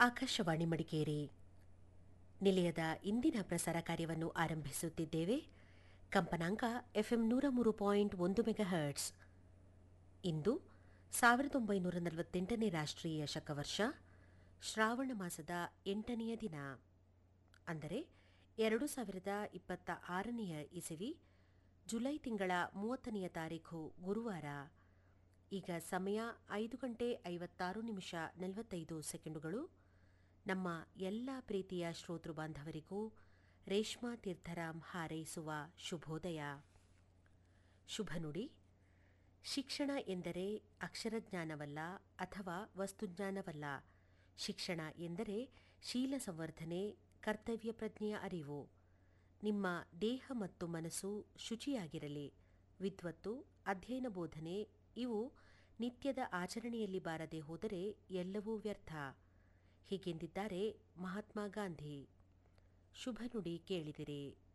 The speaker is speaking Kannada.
ಆಕಾಶವಾಣಿ ಮಡಿಕೇರಿ ನಿಲಯದ ಇಂದಿನ ಪ್ರಸಾರ ಕಾರ್ಯವನ್ನು ಆರಂಭಿಸುತ್ತಿದ್ದೇವೆ ಕಂಪನಾಂಕ ಎಫ್ಎಂ ನೂರ ಮೂರು ಪಾಯಿಂಟ್ ಒಂದು ಮೆಗಾಹರ್ಟ್ಸ್ ಇಂದು ಸಾವಿರದ ಒಂಬೈನೂರ ನಲವತ್ತೆಂಟನೇ ರಾಷ್ಟ್ರೀಯ ಶಕವರ್ಷ ಶ್ರಾವಣ ಮಾಸದ ಎಂಟನೆಯ ದಿನ ಅಂದರೆ ಎರಡು ಸಾವಿರದ ಇಪ್ಪತ್ತ ಆರನೆಯ ಇಸವಿ ಜುಲೈ ತಿಂಗಳ ಮೂವತ್ತನೆಯ ತಾರೀಖು ಗುರುವಾರ ಈಗ ಸಮಯ ಐದು ಗಂಟೆ ಐವತ್ತಾರು ನಿಮಿಷ ನಲವತ್ತೈದು ಸೆಕೆಂಡುಗಳು ನಮ್ಮ ಎಲ್ಲ ಪ್ರೀತಿಯ ಶ್ರೋತೃ ಬಾಂಧವರಿಗೂ ರೇಷ್ಮಾ ತೀರ್ಥರಾಮ್ ಹಾರೈಸುವ ಶುಭೋದಯ ಶುಭ ನುಡಿ ಶಿಕ್ಷಣ ಎಂದರೆ ಅಕ್ಷರಜ್ಞಾನವಲ್ಲ ಅಥವಾ ವಸ್ತುಜ್ಞಾನವಲ್ಲ ಶಿಕ್ಷಣ ಎಂದರೆ ಶೀಲ ಸಂವರ್ಧನೆ ಕರ್ತವ್ಯ ಪ್ರಜ್ಞೆಯ ಅರಿವು ನಿಮ್ಮ ದೇಹ ಮತ್ತು ಮನಸ್ಸು ಶುಚಿಯಾಗಿರಲಿ ವಿದ್ವತ್ತು ಅಧ್ಯಯನ ಬೋಧನೆ ಇವು ನಿತ್ಯದ ಆಚರಣೆಯಲ್ಲಿ ಬಾರದೆ ಹೋದರೆ ಎಲ್ಲವೂ ವ್ಯರ್ಥ ಹೀಗೆಂದಿದ್ದಾರೆ ಮಹಾತ್ಮ ಗಾಂಧಿ ಶುಭ ನುಡಿ ಕೇಳಿದಿರಿ